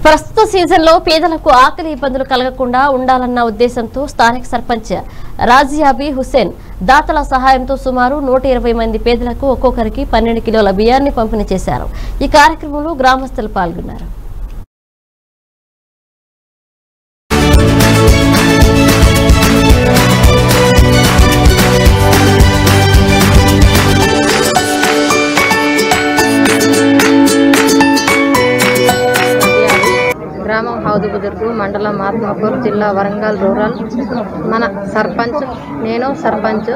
ప్రస్తుత సీజన్లో పేదలకు ఆకలి ఇబ్బందులు కలగకుండా ఉండాలన్న ఉద్దేశంతో స్థానిక సర్పంచ్ రాజియాబీ హుస్సేన్ దాతల సహాయంతో సుమారు నూట ఇరవై మంది పేదలకు ఒక్కొక్కరికి పన్నెండు కిలోల బియ్యాన్ని పంపిణీ చేశారు ఈ కార్యక్రమంలో గ్రామస్తులు పాల్గొన్నారు గ్రామం హౌదుబుదుర్గు మండలం ఆత్మకూరు జిల్లా వరంగల్ రూరల్ మన సర్పంచ్ నేను సర్పంచ్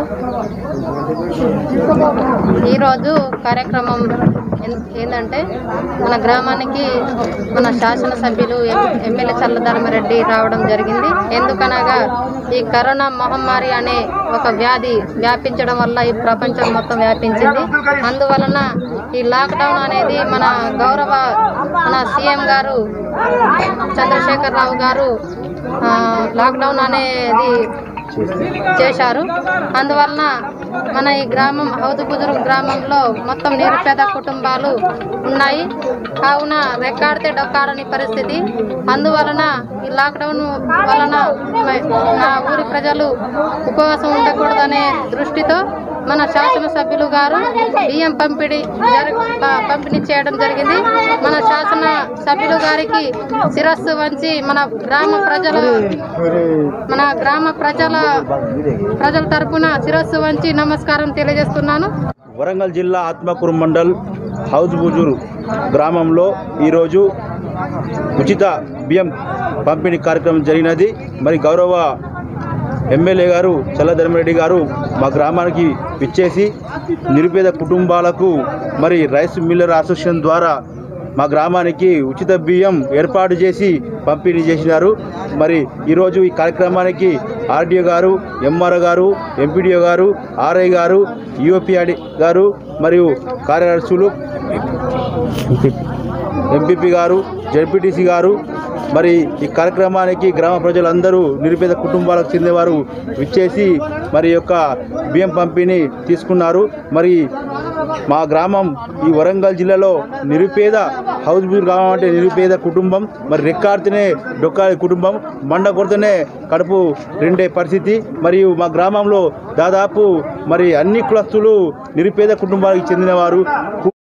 ఈరోజు కార్యక్రమం ఎన్- ఏంటంటే మన గ్రామానికి మన శాసనసభ్యులు ఎం- ఎమ్మెల్యే చల్లధర్మరెడ్డి రావడం జరిగింది ఎందుకనగా ఈ కరోనా మహమ్మారి అనే ఒక వ్యాధి వ్యాపించడం వల్ల ఈ ప్రపంచం మొత్తం వ్యాపించింది అందువలన ఈ లాక్డౌన్ అనేది మన గౌరవ మన సీఎం గారు చంద్రశేఖర్ రావు గారు ఆ, లాక్డౌన్ అనేది చేశారు అందువలన మన ఈ గ్రామం హౌదుబుదురు గ్రామంలో మొత్తం నిరుపేద కుటుంబాలు ఉన్నాయి కావున రెక్కాడితే డొక్కాడని పరిస్థితి అందువలన ఈ లాక్డౌన్ వలన మ- నా ఊరి ప్రజలు ఉపవాసం ఉండకూడదనే దృష్టితో మన శాసనసభ్యులు గారు బియ్యం పంపిణీ జరి ప- పంపిణీ చేయడం జరిగింది మన శాసన సభ్యులు గారికి శిరస్సు వంచి మన గ్రామ ప్రజల మన గ్రామ ప్రజల ప్రజల తరపున శిరస్సు వంచి నమస్కారం తెలియజేస్తున్నాను వరంగల్ జిల్లా ఆత్మకూరు మండల్ హౌజ్ బుజూరు గ్రామంలో ఈరోజు ఉచిత బియ్యం పంపిణీ కార్యక్రమం జరిగినది మరి గౌరవ ఎమ్మెల్యే గారు చల్లధర్మరెడ్డి గారు మా గ్రామానికి విచ్చేసి నిరుపేద కుటుంబాలకు మరి రైస్ మిల్లర్ అసోసియేషన్ ద్వారా మా గ్రామానికి ఉచిత బియ్యం ఏర్పాటు చేసి పంపిణీ చేసినారు మరి ఈరోజు ఈ కార్యక్రమానికి ఆర్డీఓ గారు ఎంఆర్ఓ గారు ఎంపీడీఓ గారు ఆర్ఐ గారు యుఓపిఆడి గారు మరియు కార్యదర్శులు ఎంపీపీ గారు జడ్పీటీసీ గారు మరి ఈ కార్యక్రమానికి గ్రామ ప్రజలందరూ నిరుపేద కుటుంబాలకు చెందినవారు విచ్చేసి మరి యొక్క బియ్యం పంపిణీ తీసుకున్నారు మరి మా గ్రామం ఈ వరంగల్ జిల్లాలో నిరుపేద హౌస్ బూర్ గ్రామం అంటే నిరుపేద కుటుంబం మరి రెక్కాడితేనే డొక్కాడి కుటుంబం మండ కొడితేనే కడుపు రెండే పరిస్థితి మరియు మా గ్రామంలో దాదాపు మరి అన్ని కులస్తులు నిరుపేద కుటుంబాలకు చెందినవారు